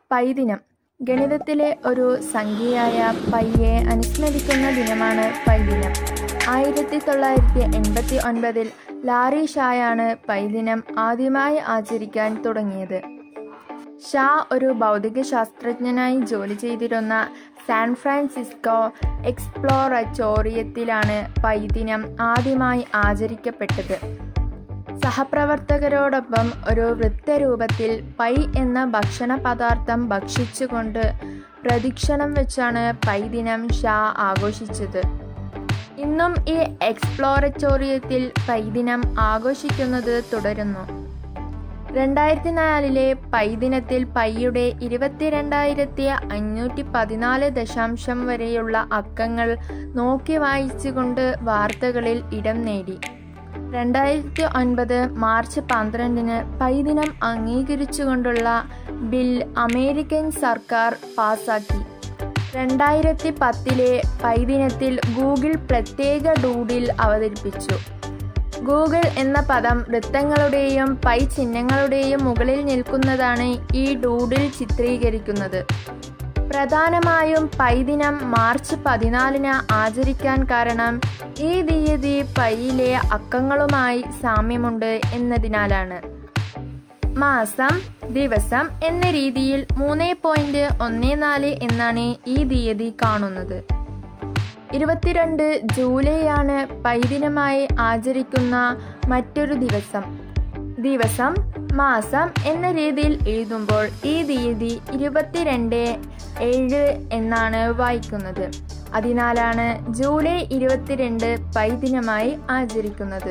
പൈദിനം ഗണിതത്തിലെ ഒരു സംഖ്യയായ പൈയെ അനുസ്മരിക്കുന്ന ദിനമാണ് പൈദിനം ആയിരത്തി തൊള്ളായിരത്തി എൺപത്തി ഒൻപതിൽ ലാറി ഷായാണ് പൈദിനം ആദ്യമായി ആചരിക്കാൻ തുടങ്ങിയത് ഷാ ഒരു ഭൗതിക ശാസ്ത്രജ്ഞനായി ജോലി ചെയ്തിരുന്ന സാൻ ഫ്രാൻസിസ്കോ എക്സ്പ്ലോററ്റോറിയത്തിലാണ് പൈദിനം ആദ്യമായി ആചരിക്കപ്പെട്ടത് സഹപ്രവർത്തകരോടൊപ്പം ഒരു വൃത്തരൂപത്തിൽ പൈ എന്ന ഭക്ഷണ പദാർത്ഥം ഭക്ഷിച്ചുകൊണ്ട് പ്രദക്ഷിണം വെച്ചാണ് പൈദിനം ഷാ ആഘോഷിച്ചത് ഇന്നും ഈ എക്സ്പ്ലോററ്റോറിയത്തിൽ പൈദിനം ആഘോഷിക്കുന്നത് തുടരുന്നു രണ്ടായിരത്തി നാലിലെ പൈദിനത്തിൽ പൈയുടെ ഇരുപത്തിരണ്ടായിരത്തി അഞ്ഞൂറ്റി പതിനാല് ദശാംശം വരെയുള്ള അക്കങ്ങൾ നോക്കി വായിച്ചുകൊണ്ട് വാർത്തകളിൽ ഇടം നേടി രണ്ടായിരത്തി ഒൻപത് മാർച്ച് പന്ത്രണ്ടിന് പൈദിനം അംഗീകരിച്ചുകൊണ്ടുള്ള ബിൽ അമേരിക്കൻ സർക്കാർ പാസാക്കി രണ്ടായിരത്തി പത്തിലെ പൈദിനത്തിൽ ഗൂഗിൾ പ്രത്യേക ഡൂഡിൽ അവതരിപ്പിച്ചു ഗൂഗിൾ എന്ന പദം വൃത്തങ്ങളുടെയും പൈ ചിഹ്നങ്ങളുടെയും മുകളിൽ നിൽക്കുന്നതാണ് ഈ ഡൂഡിൽ ചിത്രീകരിക്കുന്നത് പ്രധാനമായും പൈദിനം മാർച്ച് പതിനാലിന് ആചരിക്കാൻ കാരണം ഈ തീയതി പൈയിലെ അക്കങ്ങളുമായി സാമ്യമുണ്ട് എന്നതിനാലാണ് മാസം ദിവസം എന്ന രീതിയിൽ മൂന്ന് പോയിന്റ് ഒന്ന് നാല് എന്നാണ് ഈ തീയതി കാണുന്നത് ഇരുപത്തിരണ്ട് ജൂലൈയാണ് പൈദിനമായി ആചരിക്കുന്ന മറ്റൊരു ദിവസം ദിവസം മാസം എന്ന രീതിയിൽ എഴുതുമ്പോൾ ഈ തീയതി ഇരുപത്തിരണ്ട് ഏഴ് എന്നാണ് വായിക്കുന്നത് അതിനാലാണ് ജൂലൈ ഇരുപത്തിരണ്ട് പൈദിനമായി ആചരിക്കുന്നത്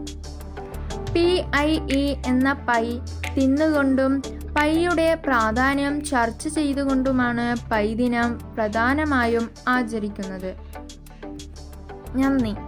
പി ഐ ഇ എന്ന പൈ തിന്നുകൊണ്ടും പൈയുടെ പ്രാധാന്യം ചർച്ച ചെയ്തുകൊണ്ടുമാണ് പൈദിനം പ്രധാനമായും ആചരിക്കുന്നത് നന്ദി